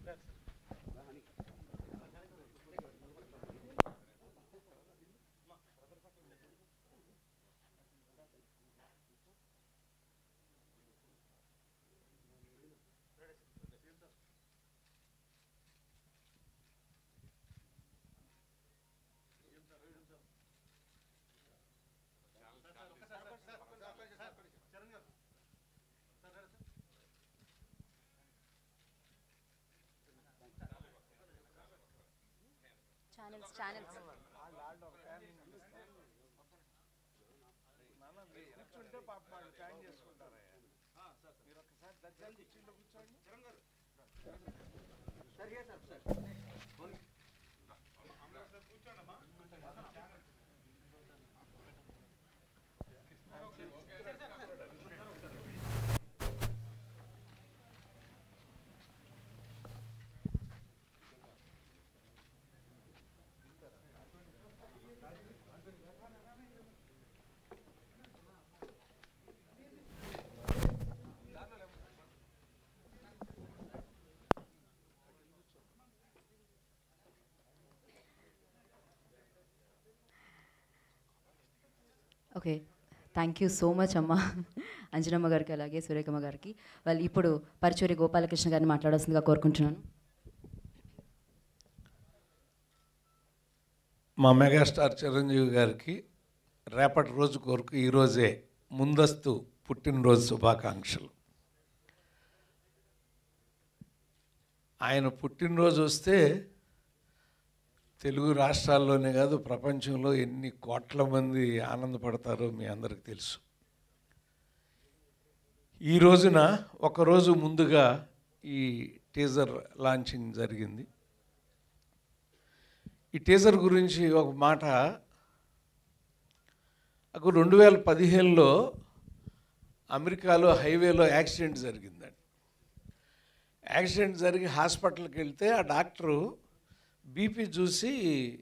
channels channels కూర్చుంటే పాప వాళ్ళు జాయిన్ చేసుకుంటారయ్యా మీరు ఒకసారి దగ్గర కుర్చీలో కూర్చోండి okay thank you so much అమ్మ అంజనమ్మ గారికి అలాగే సురేఖమ్మ గారికి వాళ్ళు ఇప్పుడు పరచూరి గోపాలకృష్ణ గారిని మాట్లాడాల్సిందిగా కోరుకుంటున్నాను మా మెగాస్టార్ చిరంజీవి గారికి రేపటి రోజు కొరకు ఈరోజే ముందస్తు పుట్టినరోజు శుభాకాంక్షలు ఆయన పుట్టినరోజు వస్తే తెలుగు రాష్ట్రాల్లోనే కాదు ప్రపంచంలో ఎన్ని కోట్ల మంది ఆనందపడతారో మీ అందరికి తెలుసు ఈ రోజున ఒకరోజు ముందుగా ఈ టీజర్ లాంచింగ్ జరిగింది ఈ టీజర్ గురించి ఒక మాట నాకు రెండు వేల పదిహేనులో అమెరికాలో హైవేలో యాక్సిడెంట్ జరిగిందండి యాక్సిడెంట్ జరిగి హాస్పిటల్కి వెళ్తే ఆ డాక్టరు బీపీ చూసి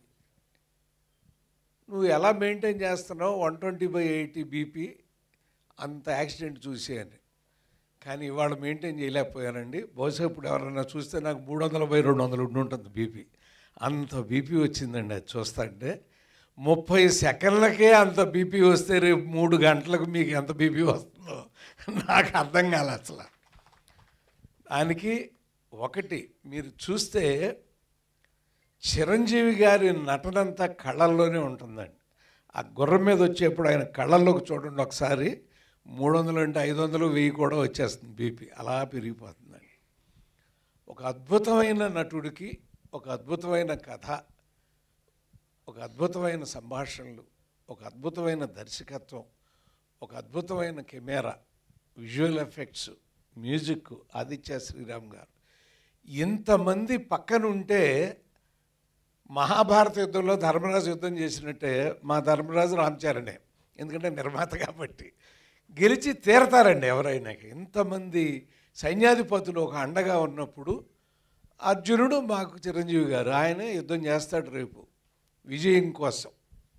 నువ్వు ఎలా మెయింటైన్ చేస్తున్నావు one twenty by eighty BP అంత యాక్సిడెంట్ చూసి అని కానీ ఇవాళ మెయింటైన్ చేయలేకపోయానండి బహుశా ఇప్పుడు ఎవరైనా చూస్తే నాకు మూడు వందల బై రెండు వందలు ఉండి ఉంటుంది బీపీ అంత బీపీ వచ్చిందండి అది చూస్తుంటే ముప్పై సెకండ్లకే అంత బీపీ వస్తే రేపు మూడు గంటలకు మీకు ఎంత బీపీ వస్తుందో నాకు అర్థం కాలే అసలు దానికి ఒకటి మీరు చూస్తే చిరంజీవి గారి నటనంతా కళ్ళల్లోనే ఉంటుందండి ఆ గుర్రం మీద వచ్చేప్పుడు ఆయన కళ్ళల్లోకి చూడండి ఒకసారి మూడు వందలు అంటే ఐదు వందలు వెయ్యి కూడా వచ్చేస్తుంది బీపీ అలా పెరిగిపోతుందండి ఒక అద్భుతమైన నటుడికి ఒక అద్భుతమైన కథ ఒక అద్భుతమైన సంభాషణలు ఒక అద్భుతమైన దర్శకత్వం ఒక అద్భుతమైన camera visual effects music Aditya Sriram గారు ఇంతమంది పక్కన ఉంటే మహాభారత యుద్ధంలో ధర్మరాజు యుద్ధం చేసినట్టే మా ధర్మరాజు రామచరణే ఎందుకంటే నిర్మాత కాబట్టి గెలిచి తీరతారండి ఎవరైనా ఇంతమంది సైన్యాధిపతులు ఒక అండగా ఉన్నప్పుడు అర్జునుడు మాకు చిరంజీవి గారు ఆయనే యుద్ధం చేస్తాడు రేపు విజయం కోసం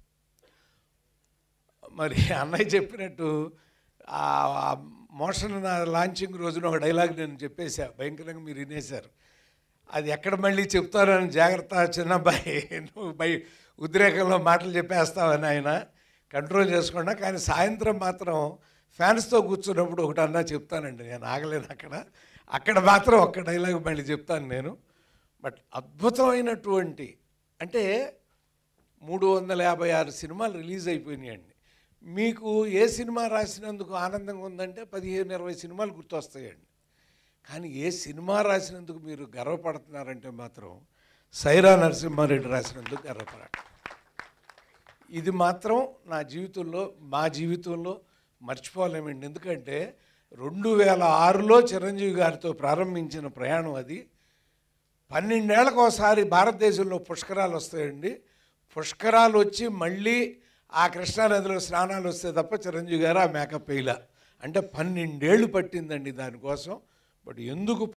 మరి అన్నయ్య చెప్పినట్టు ఆ మోషన్ లాంచింగ్ రోజున ఒక డైలాగ్ నేను చెప్పేశా భయంకరంగా మీరు వినేశారు అది ఎక్కడ మళ్ళీ చెప్తానని జాగ్రత్త చిన్నబ్బాయి నువ్వు బై ఉద్రేకంలో మాటలు చెప్పేస్తావని ఆయన కంట్రోల్ చేసుకున్నా కానీ సాయంత్రం మాత్రం ఫ్యాన్స్తో కూర్చున్నప్పుడు ఒకటి అన్నా చెప్తానండి నేను ఆగలేను అక్కడ అక్కడ మాత్రం ఒక్క డైలాగ్ మళ్ళీ చెప్తాను నేను బట్ అద్భుతమైనటువంటి అంటే మూడు వందల యాభై ఆరు సినిమాలు రిలీజ్ అయిపోయినాయండి మీకు ఏ సినిమా రాసినందుకు ఆనందంగా ఉందంటే పదిహేను ఇరవై సినిమాలు గుర్తొస్తాయండి కానీ ఏ సినిమా రాసినందుకు మీరు గర్వపడుతున్నారంటే మాత్రం సైరా నరసింహారెడ్డి రాసినందుకు గర్వపడాలి ఇది మాత్రం నా జీవితంలో మా జీవితంలో మర్చిపోలేమండి ఎందుకంటే రెండు వేల ఆరులో చిరంజీవి గారితో ప్రారంభించిన ప్రయాణం అది పన్నెండేళ్లకు ఒకసారి భారతదేశంలో పుష్కరాలు వస్తాయండి పుష్కరాలు వచ్చి మళ్ళీ ఆ కృష్ణానదిలో స్నానాలు వస్తే తప్ప చిరంజీవి గారు ఆ మేకప్ వేయలా అంటే పన్నెండేళ్ళు పట్టిందండి దానికోసం బట్ ఎందుకు